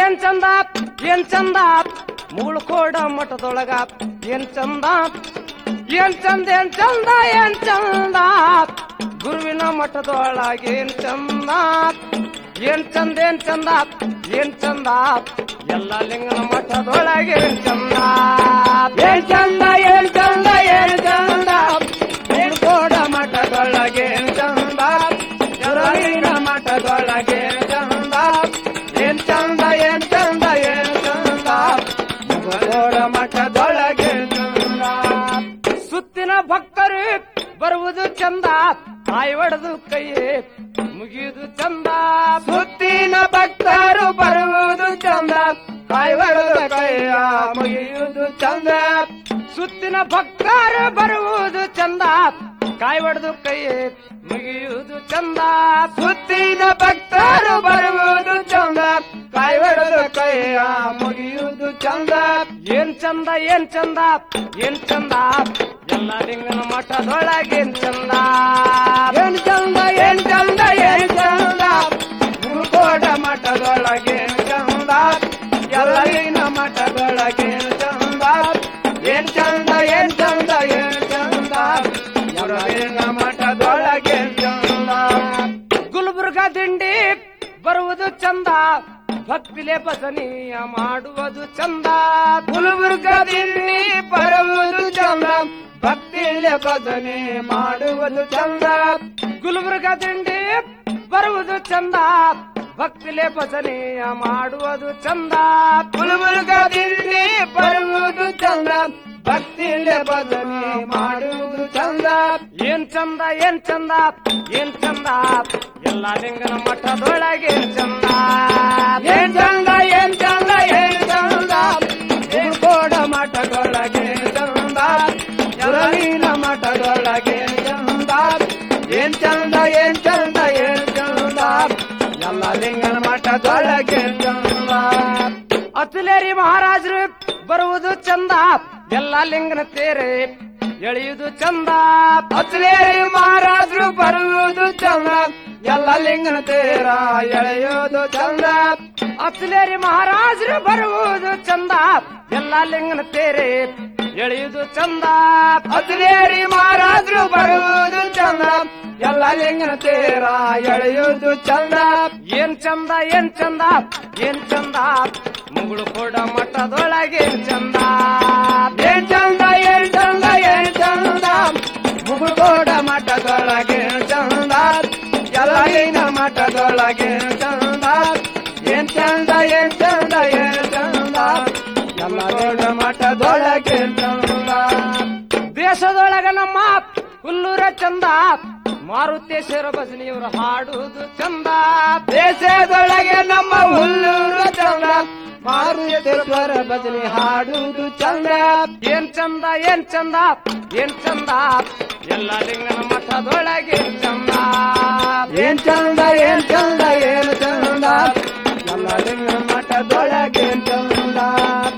ಏನ್ ಚಂದ ಏನ್ ಚಂದ ಮುಗುಳ್ಕೋಡ ಮಠದೊಳಗ ಏನ್ ಚಂದ ಏನ್ ಚಂದ ಏನ್ ಚಂದ ಏನ್ ಚಂದ ಗುರುವಿನ ಮಠದೊಳಗ ಏನ್ ಚಂದ ಏನ್ ಚಂದ ಏನ್ ಚಂದ ಏನ್ ಚಂದ ಎಲ್ಲ ಲಿಂಗನ ಮಠದೊಳಗೆ ಏನ್ ಚಂದ ಏನ್ ಚಂದ ಏನ್ ಚಂದ ಏನ್ ಚಂದ ಮುಗುಳ್ಕೋಡ ಮಠದೊಳಗೆ ಏನ್ ಚಂದ ಎಲ್ಲರಿನ ಮಠದೊಳಗೆ ಏನ್ ಚಂದ ಏನ್ ಚಂದ ಏನ್ ಚಂದ ಏನ್ ಚಂದ ಮುಗುಳಕೋಡ ಮಠದೊಳಗೆ ಏನ್ ಚಂದ ಸುತ್ತಿನ ಭಕ್ತರು ಬರುವುದು ಚಂದ ತಾಯಿ ಒಡೆದು ಕೈ ಮುಗಿಯುವುದು ಚಂದ ಸುತ್ತಿನ ಭಕ್ತರು ಬರುವುದು ಚಂದ ತಾಯಿ ಒಡೆದು ಕೈಯ ಮುಗಿಯುವುದು ಚಂದ ಸುತ್ತಿನ ಭಕ್ತರು ಬರುವುದು ಚಂದ ಕಾಯಿ ಒಡೆದು ಕೈ ಮುಗಿಯುವುದು ಚಂದ ಸುತ್ತಿನ ಭಕ್ತರು ಬರುವುದು ಚಂದ ಕಾಯಿ ಒಡೆದು ಕೈಯ ಮುಗಿಯುವುದು ಚಂದ ಏನ್ ಚಂದ ಏನ್ ಚಂದ ಏನ್ ಚಂದ ಎಲ್ಲ ಲಿಂಗನ ಮಠದೊಳಗೇನ್ ಚಂದ ಏನ್ ಚಂದ ಏನ್ ಚಂದ ಏನ್ ಚಂದ ಮುರುಗೋಡ ಮಠದೊಳಗೇನ್ ಚಂದ ಎಲ್ಲ ಲಿಂಗನ ಮಠದೊಳಗೇನ್ ಚಂದ ಏನ್ ಚಂದ ಏನ್ ಚಂದ ಏನ್ ಚಂದ ಎಲ್ಲ ಲಿಂಗನ ಮಠದೊಳಗೇನ್ ಚಂದ ಗುಲ್ಬರ್ಗ ದಿಂಡಿ ಬರುವುದು ಚಂದ ಭಕ್ತಿಲೆ ಭಜನೀಯ ಮಾಡುವುದು ಚಂದ ಗುಲ್ಬರ್ಗ ದಿಂಡಿ ಬರುವುದು ಚಂದ ಭಕ್ತಿಲೆ ಭಜನೆ ಮಾಡುವುದು ಚಂದ ಗುಲ್ಬರ್ಗ ದಿಂಡಿ ಬರುವುದು ಚಂದ ಭಕ್ತಿಲೆ ಭಜನೆಯ ಮಾಡುವುದು ಚಂದ ಗುಲ್ಬರ್ಗ ದಿಂಡಿ ಬರುವುದು ಚಂದ ಭಕ್ತಿಲೆ ಭಜನೆ ಮಾಡುವುದು ಚಂದ ಏನ್ ಚಂದ ಏನ್ ಚಂದ ಏನ್ ಚಂದ ಎಲ್ಲ ಲಿಂಗನ ಮಠದೊಳಗೆ ಚಂದ ಏನ್ ಚಂದ ಏನ್ ಚಂದ ಏನ್ ಚಂದ ಕೋಡ ಮಠದೊಳಗೆ ಚಂದ ಎಲ್ಲರಿನ ಮಠದೊಳಗೆ ಚಂದ ಏನ್ ಚಂದ ಏನ್ ಚಂದ ಏನ್ ಚಂದ ಎಲ್ಲ ಲಿಂಗನ ಮಠದೊಳಗೆ ಚಂದ ಅತುಲೇರಿ ಮಹಾರಾಜರು ಬರುವುದು ಚಂದ ಎಲ್ಲ ಲಿಂಗನ ತೇರೆ ಎಳೆಯುವುದು ಚಂದ ಅತುಲೇರಿ ಮಹಾರಾಜರು ಬರುವುದು ಚಂದ ಎಲ್ಲ ಲಿಂಗನ ತೇರ ಎಳೆಯುವುದು ಚಂದ ಅತುಲೇರಿ ಮಹಾರಾಜರು ಬರುವುದು ಚಂದ ಎಲ್ಲ ಲಿಂಗನ ತೇರೆ ಎಳೆಯುವುದು ಚಂದ ಅತುಲೇರಿ ಮಹಾರಾಜರು ಬರುವುದು ಚಂದ ಎಲ್ಲ ಲಿಂಗನ ತೇರ ಎಳೆಯುವುದು ಚಂದ ಏನ್ ಚಂದ ಏನ್ ಚಂದ ಏನ್ ಚಂದ ಮುಗುಳು ಕೂಡ ಮಠದೊಳಗೆ ಚಂದ ಏನ್ ಚಂದ ಏನ್ ಚಂದ ಏನ್ ಚಂದ ಮುಗುಳು ಕೂಡ ಮಠದೊಳಗೆ ಚಂದ ಎಲ್ಲ ಲಿಂಗ ಮಠದೊಳಗೆ ಚಂದ ಏನ್ ಚಂದ ಏನ್ ಚಂದ ಏನ್ ಚಂದ ಎಲ್ಲ ಲಿಂಗ ಮಠದೊಳಗೆ ಚಂದ ದೇಶದೊಳಗ ನಮ್ಮ ಹುಲ್ಲೂರ ಚಂದ ಮಾರುತೇಶ್ವರ ಭಜನಿಯವರು ಹಾಡುವುದು ಚಂದ ದೇಶದೊಳಗೆ ನಮ್ಮ ಹುಲ್ಲೂರ ಚಂದ ಮಾರುತೇಶ್ವರ ಭಜನೆ ಹಾಡುವುದು ಚಂದ ಏನ್ ಚಂದ ಏನ್ ಚಂದ ಏನ್ ಚಂದ ಎಲ್ಲ ಲಿಂಗನ ಮಠದೊಳಗೆ ಚಂದ ಏನ್ ಚಂದ ಏನ್ ಚಂದ ಏನ್ ಚಂದ ಎಲ್ಲ ಲಿಂಗನ ಮಠದೊಳಗೆ ಚಂದ